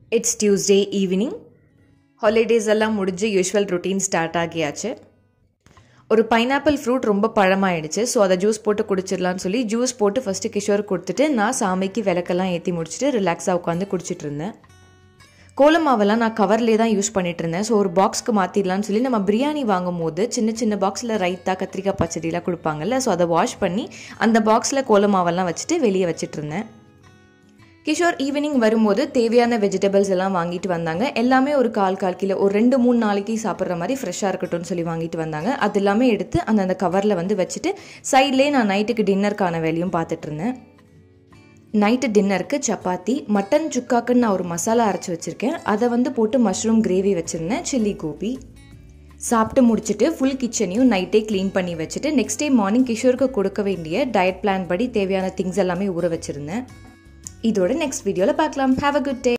it's Tuesday evening holidays எல்லாம் முடிஞ்சு usual routine start ஆகியாச்சு ஒரு பைனாப்பிள் ஃப்ரூட் ரொம்ப பழமாயிடுச்சு ஸோ அதை ஜூஸ் போட்டு குடிச்சிடலான்னு சொல்லி ஜூஸ் போட்டு ஃபஸ்ட்டு கிஷோர் கொடுத்துட்டு நான் சாமிக்கு விளக்கெல்லாம் ஏற்றி முடிச்சுட்டு ரிலாக்ஸாக உட்காந்து குடிச்சிட்டு இருந்தேன் கோலமாவெல்லாம் நான் கவர்லேயே தான் யூஸ் பண்ணிட்டு இருந்தேன் ஸோ ஒரு பாக்ஸ்க்கு மாற்றிடலான்னு சொல்லி நம்ம பிரியாணி வாங்கும் போது சின்ன சின்ன பாக்ஸில் ரைத்தா கத்திரிக்காய் பச்சடிலாம் கொடுப்பாங்கல்ல ஸோ அதை வாஷ் பண்ணி அந்த பாக்ஸில் கோலமாவெல்லாம் வச்சுட்டு வெளியே வச்சுட்டு இருந்தேன் கிஷோர் ஈவினிங் வரும்போது தேவையான வெஜிடபிள்ஸ் எல்லாம் வாங்கிட்டு வந்தாங்க எல்லாமே ஒரு கால் கால் கிலோ ஒரு ரெண்டு மூணு நாளைக்கு சாப்பிட்ற மாதிரி ஃப்ரெஷ்ஷாக இருக்கட்டும்னு சொல்லி வாங்கிட்டு வந்தாங்க அது எல்லாமே எடுத்து அந்தந்த கவரில் வந்து வச்சுட்டு சைட்லேயே நான் நைட்டுக்கு டின்னருக்கான வேலையும் பார்த்துட்டு இருந்தேன் நைட்டு டின்னருக்கு சப்பாத்தி மட்டன் சுக்காக்குன்னு நான் ஒரு மசாலா அரைச்சி வச்சுருக்கேன் அதை வந்து போட்டு மஷ்ரூம் கிரேவி வச்சுருந்தேன் சில்லி கோபி சாப்பிட்டு முடிச்சுட்டு ஃபுல் கிச்சனையும் நைட்டே க்ளீன் பண்ணி வச்சுட்டு நெக்ஸ்ட் டே மார்னிங் கிஷோருக்கு கொடுக்க வேண்டிய டயட் பிளான் படி தேவையான திங்ஸ் எல்லாமே ஊற வச்சுருந்தேன் இதோட நெக்ஸ்ட் வீடியோவில் பார்க்கலாம் ஹாவ் அ குட் டே